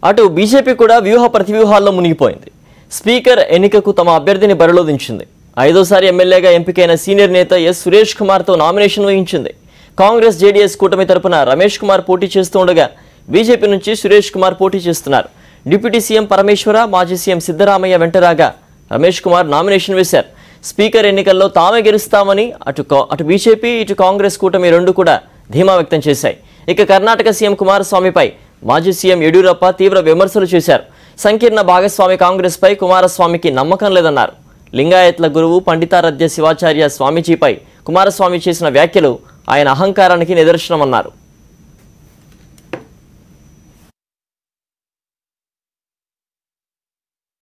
అటు బీజేపీ కూడా వ్యూహ ప్రతివ్యూహాల్లో మునిగిపోయింది స్పీకర్ ఎన్నికకు తమ అభ్యర్థిని బరిలో దించింది ఐదోసారి ఎమ్మెల్యేగా ఎంపికైన సీనియర్ నేత ఎస్ సురేష్ కుమార్తో నామినేషన్ వహించింది కాంగ్రెస్ జేడీఎస్ కూటమి తరపున రమేష్ కుమార్ పోటీ చేస్తూ ఉండగా బీజేపీ నుంచి సురేష్ కుమార్ పోటీ చేస్తున్నారు డిప్యూటీ సీఎం పరమేశ్వర మాజీ సీఎం సిద్ధరామయ్య వెంటరాగా రమేష్ కుమార్ నామినేషన్ వేశారు స్పీకర్ ఎన్నికల్లో తామే గెలుస్తామని అటు కా- అటు బీజేపీ ఇటు కాంగ్రెస్ కూటమి రెండు కూడా ధీమా వ్యక్తం చేశాయి ఇక కర్ణాటక సీఎం కుమారస్వామిపై మాజీ సీఎం యడ్యూరప్ప తీవ్ర విమర్శలు చేశారు సంకీర్ణ భాగస్వామి కాంగ్రెస్పై కుమారస్వామికి నమ్మకం లేదన్నారు లింగాయత్ల గురువు పండితారాధ్య శివాచార్య స్వామీజీపై కుమారస్వామి చేసిన వ్యాఖ్యలు ఆయన అహంకారానికి నిదర్శనమన్నారు